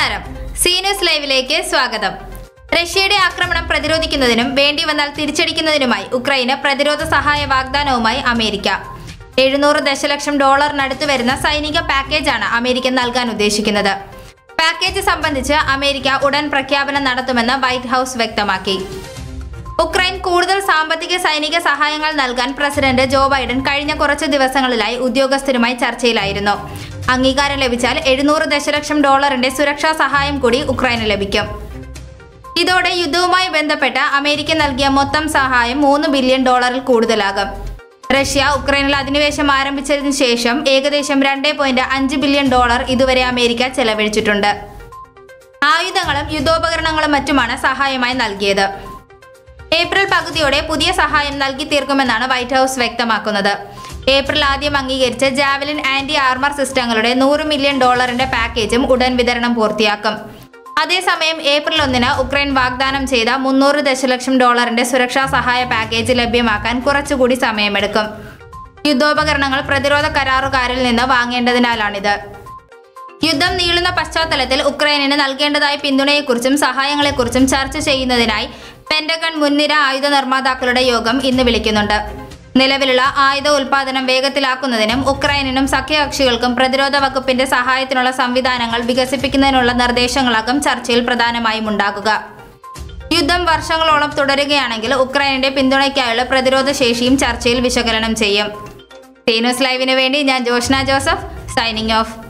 നമസ്കാരം സീന്യൂസ് ലൈവിലേക്ക് സ്വാഗതം റഷ്യയുടെ ആക്രമണം പ്രതിരോധിക്കുന്നതിനും വേണ്ടി വന്നാൽ തിരിച്ചടിക്കുന്നതിനുമായി ഉക്രൈന് പ്രതിരോധ സഹായ വാഗ്ദാനവുമായി അമേരിക്ക എഴുന്നൂറ് ദശലക്ഷം ഡോളറിനടുത്ത് വരുന്ന സൈനിക പാക്കേജാണ് അമേരിക്ക നൽകാൻ ഉദ്ദേശിക്കുന്നത് പാക്കേജ് സംബന്ധിച്ച് അമേരിക്ക ഉടൻ പ്രഖ്യാപനം നടത്തുമെന്ന് വൈറ്റ് ഹൗസ് വ്യക്തമാക്കി ഉക്രൈൻ കൂടുതൽ സാമ്പത്തിക സൈനിക സഹായങ്ങൾ നൽകാൻ പ്രസിഡന്റ് ജോ ബൈഡൻ കഴിഞ്ഞ കുറച്ച് ദിവസങ്ങളിലായി ഉദ്യോഗസ്ഥരുമായി ചർച്ചയിലായിരുന്നു അംഗീകാരം ലഭിച്ചാൽ എഴുന്നൂറ് ദശലക്ഷം ഡോളറിന്റെ സുരക്ഷാ സഹായം കൂടി ഉക്രൈന് ലഭിക്കും ഇതോടെ യുദ്ധവുമായി ബന്ധപ്പെട്ട അമേരിക്ക നൽകിയ മൊത്തം സഹായം മൂന്ന് ബില്യൺ ഡോളറിൽ കൂടുതലാകും റഷ്യ ഉക്രൈനിൽ അധിനിവേശം ആരംഭിച്ചതിനു ശേഷം ഏകദേശം രണ്ട് പോയിന്റ് അഞ്ച് ബില്യൺ ഡോളർ ഇതുവരെ അമേരിക്ക ചെലവഴിച്ചിട്ടുണ്ട് ആയുധങ്ങളും യുദ്ധോപകരണങ്ങളും മറ്റുമാണ് സഹായമായി നൽകിയത് ഏപ്രിൽ പകുതിയോടെ പുതിയ സഹായം നൽകി തീർക്കുമെന്നാണ് വൈറ്റ് ഹൗസ് വ്യക്തമാക്കുന്നത് ഏപ്രിൽ ആദ്യം അംഗീകരിച്ച ജാവലിൻ ആന്റി ആർമർ സിസ്റ്റങ്ങളുടെ നൂറ് മില്യൺ ഡോളറിന്റെ പാക്കേജും ഉടൻ വിതരണം പൂർത്തിയാക്കും അതേസമയം ഏപ്രിൽ ഒന്നിന് ഉക്രൈൻ വാഗ്ദാനം ചെയ്ത മുന്നൂറ് ദശലക്ഷം ഡോളറിന്റെ സുരക്ഷാ സഹായ പാക്കേജ് ലഭ്യമാക്കാൻ കുറച്ചുകൂടി സമയമെടുക്കും യുദ്ധോപകരണങ്ങൾ പ്രതിരോധ കരാറുകാരിൽ നിന്ന് വാങ്ങേണ്ടതിനാലാണിത് യുദ്ധം നീളുന്ന പശ്ചാത്തലത്തിൽ ഉക്രൈനിന് നൽകേണ്ടതായ പിന്തുണയെക്കുറിച്ചും സഹായങ്ങളെക്കുറിച്ചും ചർച്ച ചെയ്യുന്നതിനായി പെന്റഗൺ മുൻനിര ആയുധ നിർമ്മാതാക്കളുടെ യോഗം ഇന്ന് വിളിക്കുന്നുണ്ട് നിലവിലുള്ള ആയുധ ഉൽപാദനം വേഗത്തിലാക്കുന്നതിനും ഉക്രൈനിനും സഖ്യകക്ഷികൾക്കും പ്രതിരോധ വകുപ്പിന്റെ സഹായത്തിനുള്ള സംവിധാനങ്ങൾ വികസിപ്പിക്കുന്നതിനുള്ള നിർദ്ദേശങ്ങളാകും ചർച്ചയിൽ പ്രധാനമായും ഉണ്ടാകുക യുദ്ധം വർഷങ്ങളോളം തുടരുകയാണെങ്കിൽ ഉക്രൈനിന്റെ പിന്തുണയ്ക്കായുള്ള പ്രതിരോധ ശേഷിയും ചർച്ചയിൽ വിശകലനം ചെയ്യും സീനോസ് ലൈവിന് വേണ്ടി ഞാൻ ജോഷ്ന ജോസഫ് സൈനിങ് ഓഫ്